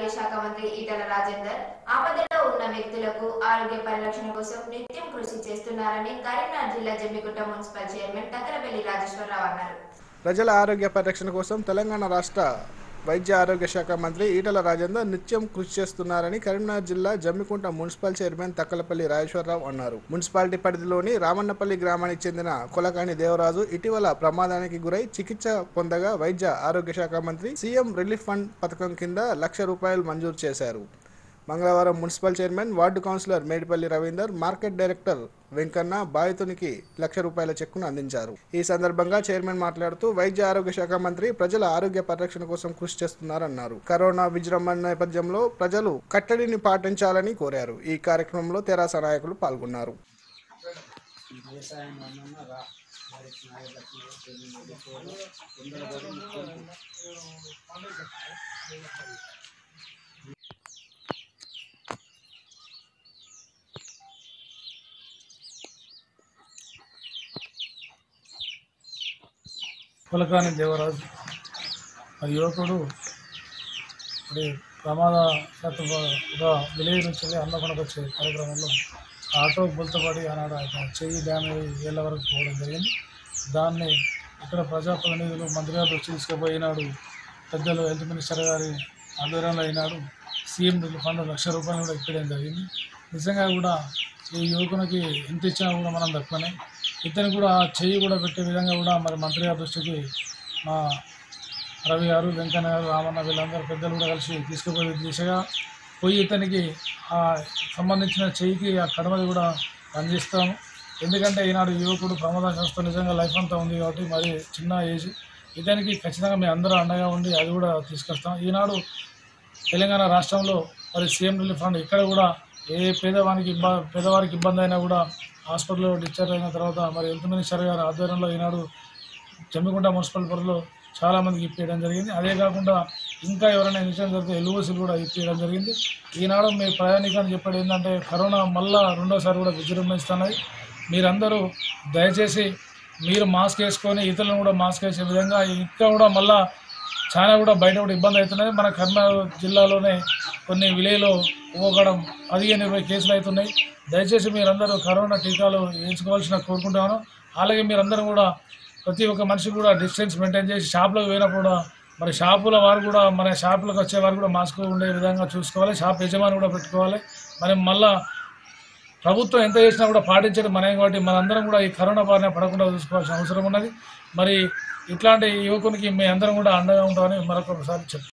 ఆరోగ్య శాఖ మంత్రి ఈటల రాజేందర్ ఆపదలో ఉన్న వ్యక్తులకు ఆరోగ్య పరిరక్షణ కోసం నిత్యం కృషి చేస్తున్నారని కరీంనగర్ జిల్లా జమ్మికుంట మున్సిపల్ చైర్మన్ తక్కరపల్లి రాజేశ్వరరావు అన్నారు ప్రజల ఆరోగ్య పరిరక్షణ కోసం తెలంగాణ రాష్ట్ర వైద్య ఆరోగ్య శాఖ మంత్రి ఈటల రాజేందర్ నిత్యం కృషి చేస్తున్నారని కరీంనగర్ జిల్లా జమ్మికుంట మున్సిపల్ చైర్మన్ తక్కలపల్లి రాజేశ్వరరావు అన్నారు మున్సిపాలిటీ పరిధిలోని రామన్నపల్లి గ్రామానికి చెందిన కొలకాని దేవరాజు ఇటీవల ప్రమాదానికి గురై చికిత్స పొందగా వైద్య ఆరోగ్య శాఖ మంత్రి సీఎం రిలీఫ్ ఫండ్ పథకం కింద లక్ష రూపాయలు మంజూరు చేశారు మంగళవారం municipal chairman ward councillor Medipalli Ravinder market director Venkanna బాధితునికి లక్ష రూపాయల చెక్కును అందించారు ఈ సందర్భంగా చైర్మన్ మాట్లాడుతూ వైద్య ఆరోగ్య శాఖ మంత్రి ప్రజల ఆరోగ్య పరిరక్షణ కోసం కృషి చేస్తున్నారన్నారు కరోనా విజృంభణ నేపథ్యంలో ప్రజలు కట్టడిని పాటించాలని కోరారు ఈ కార్యక్రమంలో తెరాస నాయకులు పాల్గొన్నారు వ్యవసాయం వలన రా వారికి నాయకులకు తెలియజేసేవారు కొందరు పడి ముఖ్యం కులకాని దేవరాజు ఆ యువకుడు మరి ప్రమాద శాతం ఒక విలేజ్ నుంచి వెళ్ళి అన్నకొండకు వచ్చే కార్యక్రమంలో ఆటో బుల్తపడి ఆనాడు ఆయన చెయ్యి డ్యామేజ్ ఏళ్ళ వరకు పోవడం జరిగింది దాన్ని ఇక్కడ ప్రజాప్రతినిధులు మంత్రి గారు దృష్టి తీసుకుపోయినాడు పెద్దలు హెల్త్ మినిస్టర్ గారి ఆధ్వర్యంలో అయినాడు సీఎం రిలీఫ్ ఫండ్ లక్ష రూపాయలు కూడా ఇప్పడం జరిగింది నిజంగా కూడా ఈ యువకునికి ఎంత ఇచ్చినా కూడా మనం తక్కువనే ఇతను కూడా చెయ్యి కూడా పెట్టే విధంగా కూడా మరి మంత్రి గారి దృష్టికి మా రవి గారు వెంకన్న గారు రామన్న వీళ్ళందరూ పెద్దలు కూడా కలిసి తీసుకుపోయే దిశగా పోయి ఇతనికి ఆ సంబంధించిన చెయ్యికి ఆ కడమది కూడా అందిస్తాము ఎందుకంటే ఈనాడు యువకుడు ప్రమాద సంస్థ నిజంగా లైఫ్ అంతా ఉంది కాబట్టి మరి చిన్న ఏజ్ ఇతనికి ఖచ్చితంగా మేము అందరూ అండగా ఉండి అది కూడా తీసుకొస్తాం ఈనాడు తెలంగాణ రాష్ట్రంలో మరి సీఎం రిలీఫ్ ఫండ్ ఇక్కడ కూడా ఏ పేదవానికి ఇబ్బ పేదవారికి ఇబ్బంది అయినా కూడా హాస్పిటల్లో డిశ్చార్జ్ అయిన తర్వాత మరి హెల్త్ మినిస్టర్ గారి ఆధ్వర్యంలో ఈనాడు జమ్మికుంట మున్సిపల్ పరిధిలో చాలామందికి ఇప్పించడం జరిగింది అదే కాకుండా ఇంకా ఎవరైనా ఇన్సూరెన్స్ జరిగితే ఎల్ఓసీలు కూడా ఇప్పించడం జరిగింది ఈనాడు మీ ప్రయాణికాన్ని చెప్పేది ఏంటంటే కరోనా మళ్ళా రెండోసారి కూడా విజృంభిస్తున్నది మీరందరూ దయచేసి మీరు మాస్క్ వేసుకొని ఇతరులను కూడా మాస్క్ వేసే విధంగా ఇంకా కూడా మళ్ళా చాలా కూడా బయట కూడా ఇబ్బంది అవుతున్నాయి మన కర్నూలు జిల్లాలోనే కొన్ని విలేలో పోగడం పదిహేను ఇరవై కేసులు అవుతున్నాయి దయచేసి మీరందరూ కరోనా టీకాలు వేయించుకోవాల్సిన కోరుకుంటున్నాను అలాగే మీరందరూ కూడా ప్రతి ఒక్క మనిషి కూడా డిస్టెన్స్ మెయింటైన్ చేసి షాప్లోకి పోయినప్పుడు కూడా మరి షాపుల వారు కూడా మన షాపులకు వచ్చే వారు కూడా మాస్క్ ఉండే విధంగా చూసుకోవాలి షాప్ యజమాని కూడా పెట్టుకోవాలి మరి మళ్ళా ప్రభుత్వం ఎంత చేసినా కూడా పాటించడం మనమే కాబట్టి మనందరం కూడా ఈ కరోనా బారిన పడకుండా చూసుకోవాల్సిన అవసరం ఉన్నది మరి ఇట్లాంటి యువకునికి మీ అందరం కూడా అండగా ఉంటామని మరొకసారి చెప్తాను